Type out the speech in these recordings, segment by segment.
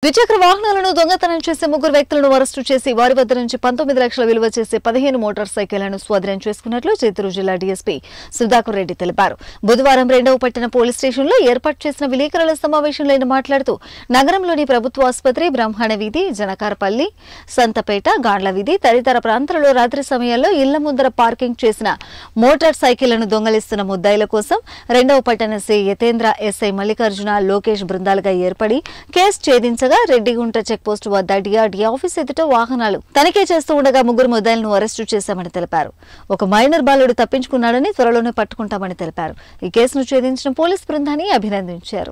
ద్విచక్ర వాహనాలను దొంగతనం చేసే ముగ్గురు వ్యక్తులను అరెస్టు చేసి వారి వద్ద నుంచి పంతొమ్మిది లక్షల విలువ చేసే పదిహేను మోటార్ సైకిళ్లను స్వాధీనం చేసుకున్నట్లు చిత్తూరు జిల్లా డీఎస్పీ సుధాకర్ రెడ్డి తెలిపారు బుధవారం రెండవ పట్టణ పోలీస్ స్టేషన్లో ఏర్పాటు చేసిన విలేకరుల సమావేశంలో ఆయన మాట్లాడుతూ నగరంలోని ప్రభుత్వ ఆసుపత్రి బ్రహ్మాండ వీధి జనకారపల్లి సంతపేట గాండ్ల వీధి తదితర ప్రాంతాలలో రాత్రి సమయాల్లో ఇళ్ల ముందర పార్కింగ్ చేసిన మోటార్ సైకిళ్లను దొంగలిస్తున్న ముద్దాయిల కోసం రెండవ పట్టణ సి యతేంద్ర ఎస్ఐ మల్లికార్జున లోకేష్ బృందాలుగా ఏర్పడి కేసు ఛేదించగా రెడ్డిగుంట చెక్పోస్ట్ వద్ద డిఆర్డీ ఆఫీస్ ఎదుట వాహనాలు తనిఖీ చేస్తూ ఉండగా ముగ్గురు ముద్దాయిలను అరెస్టు చేశామని తెలిపారు ఒక మైనర్ బాలుడు తప్పించుకున్నాడని త్వరలోనే పట్టుకుంటామని తెలిపారు ఈ కేసును ఛేదించిన పోలీస్ బృందాన్ని అభినందించారు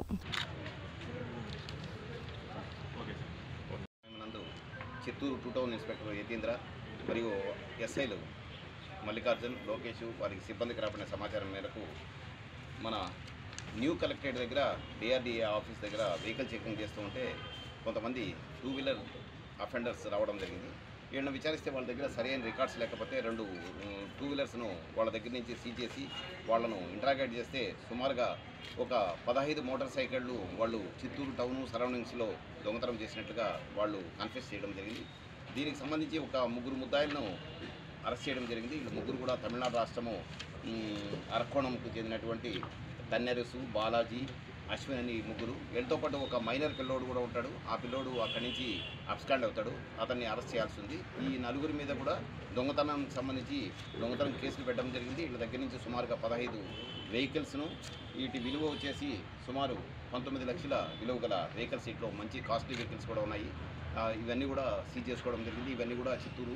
నందు Chittoor two town inspector Yatindra మరియు ఎస్ఐలు మల్లికార్జున్ లోకేష్ వారికి సిబ్బందికి రాబడిన సమాచారం మేరకు మన న్యూ కలెక్టరేట్ దగ్గర డిఆర్డిఏ ఆఫీస్ దగ్గర వెహికల్ చెకింగ్ చేస్తూ ఉంటే కొంతమంది టూ వీలర్ అఫెండర్స్ రావడం జరిగింది వీళ్ళని విచారిస్తే వాళ్ళ దగ్గర సరైన రికార్డ్స్ లేకపోతే రెండు ఉమ్, టూ వీలర్స్ను వాళ్ళ దగ్గర నుంచి సీజ్ చేసి వాళ్ళను ఇంట్రాగేట్ చేస్తే సుమారుగా ఒక పదహైదు మోటార్ సైకిళ్ళు వాళ్ళు చిత్తూరు టౌన్ సరౌండింగ్స్లో దొంగతనం చేసినట్లుగా వాళ్ళు కన్ఫెస్ చేయడం జరిగింది దీనికి సంబంధించి ఒక ముగ్గురు ముద్దాయిలను అరెస్ట్ చేయడం జరిగింది వీళ్ళు ముగ్గురు కూడా తమిళనాడు రాష్ట్రము ఉమ్, అరక్కోణంకు చెందినటువంటి తన్నెరసు బాలాజీ అశ్విన్ అని ముగ్గురు వీళ్ళతో పాటు ఒక మైనర్ పిల్లోడు కూడా ఉంటాడు ఆ పిల్లోడు అక్కడి నుంచి అబ్స్కాండ్ అవుతాడు అతన్ని అరెస్ట్ చేయాల్సి ఉంది ఈ నలుగురి మీద కూడా దొంగతనం సంబంధించి దొంగతనం కేసులు పెట్టడం జరిగింది వీళ్ళ దగ్గర నుంచి సుమారుగా పదహైదు వెహికల్స్ను వీటి విలువ వచ్చేసి సుమారు పంతొమ్మిది లక్షల విలువ గల వెహికల్స్ ఇట్లో మంచి కాస్ట్లీ వెహికల్స్ కూడా ఉన్నాయి ఆ, ఇవన్నీ కూడా సీజ్ చేసుకోవడం జరిగింది ఇవన్నీ కూడా చిత్తూరు